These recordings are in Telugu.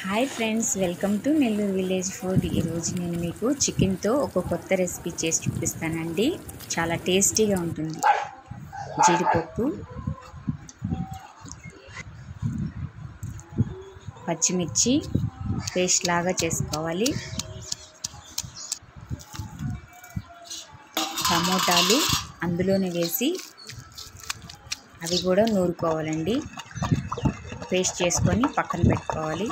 hi friends welcome to Nellore village food ఈరోజు నేను మీకు చికెన్తో ఒక కొత్త రెసిపీ చేసి చూపిస్తానండి చాలా టేస్టీగా ఉంటుంది జీడిపప్పు పచ్చిమిర్చి పేస్ట్ లాగా చేసుకోవాలి టమోటాలు అందులోనే వేసి అవి కూడా నూరుకోవాలండి పేస్ట్ చేసుకొని పక్కన పెట్టుకోవాలి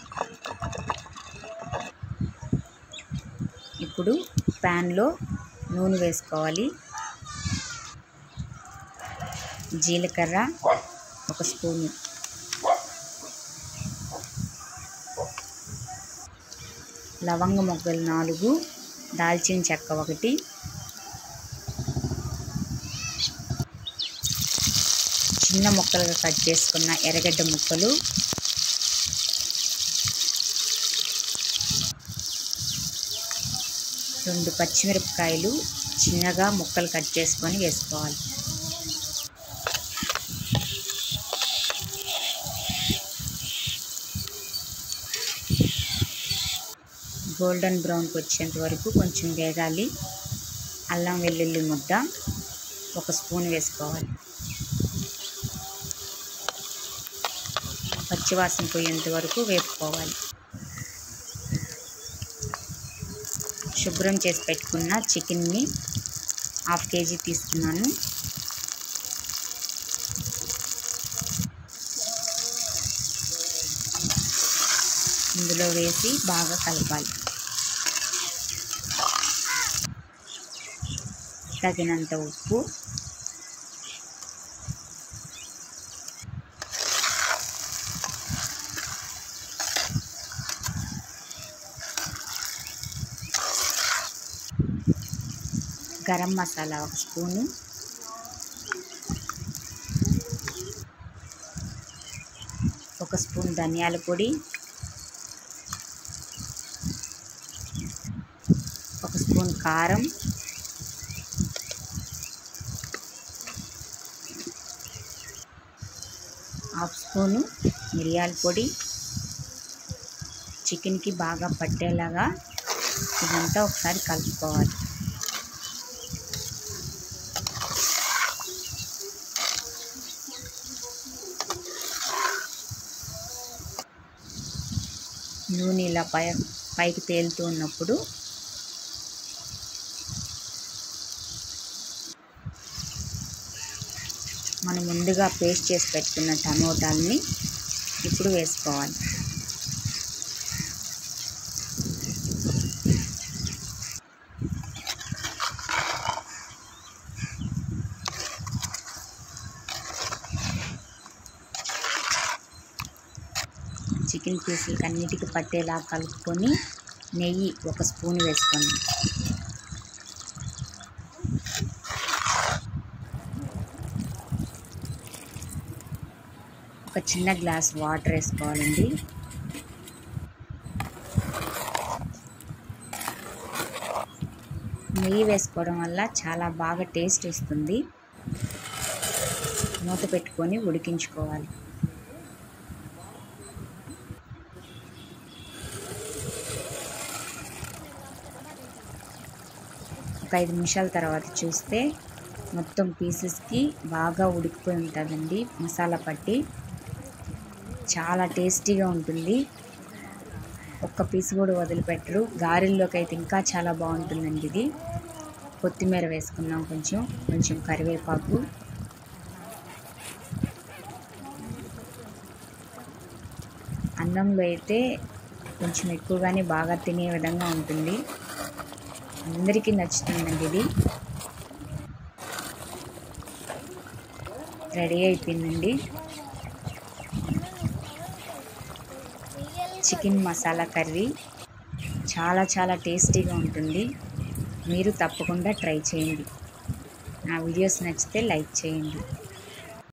ఇప్పుడు ప్యాన్లో నూనె వేసుకోవాలి జీలకర్ర ఒక స్పూను లవంగ మొగ్గలు నాలుగు దాల్చిన చెక్క ఒకటి చిన్న ముక్కలుగా కట్ చేసుకున్న ఎర్రగడ్డ ముక్కలు రెండు పచ్చిమిరపకాయలు చిన్నగా ముక్కలు కట్ చేసుకొని వేసుకోవాలి గోల్డెన్ బ్రౌన్కి వచ్చేంత వరకు కొంచెం వేగాలి అల్లం వెల్లుల్లి ముద్ద ఒక స్పూన్ వేసుకోవాలి పచ్చివాసన పోయేంత వరకు వేపుకోవాలి శుభ్రం చేసి పెట్టుకున్న చికెన్ని హాఫ్ కేజీ తీసుకున్నాను ఇందులో వేసి బాగా కలపాలి తగినంత ఉప్పు గరం మసాలా ఒక స్పూను ఒక స్పూన్ ధనియాల పొడి ఒక స్పూన్ కారం హాఫ్ స్పూను మిరియాల పొడి చికెన్కి బాగా పట్టేలాగా ఇదంతా ఒకసారి కలుపుకోవాలి నూనె ఇలా పై పైకి తేలుతూ ఉన్నప్పుడు మనం ముందుగా పేస్ట్ చేసి పెట్టుకున్న టమోటాలని ఇప్పుడు వేసుకోవాలి చికెన్ పీసులకి అన్నిటికీ పట్టేలా కలుపుకొని నెయ్యి ఒక స్పూన్ వేసుకోండి ఒక చిన్న గ్లాస్ వాటర్ వేసుకోవాలండి నెయ్యి వేసుకోవడం వల్ల చాలా బాగా టేస్ట్ ఇస్తుంది మూత పెట్టుకొని ఉడికించుకోవాలి ఒక ఐదు నిమిషాల తర్వాత చూస్తే మొత్తం పీసెస్కి బాగా ఉడికిపోయి ఉంటుందండి మసాలా పట్టి చాలా టేస్టీగా ఉంటుంది ఒక్క పీస్ కూడా వదిలిపెట్టరు గారెల్లోకి అయితే ఇంకా చాలా బాగుంటుందండి ఇది కొత్తిమీర వేసుకున్నాం కొంచెం కొంచెం కరివేపాకు అన్నంలో అయితే కొంచెం ఎక్కువగానే బాగా తినే విధంగా ఉంటుంది అందరికీ నచ్చుతుందండి ఇది రెడీ అయిపోయిందండి చికెన్ మసాలా కర్రీ చాలా చాలా టేస్టీగా ఉంటుంది మీరు తప్పకుండా ట్రై చేయండి నా వీడియోస్ నచ్చితే లైక్ చేయండి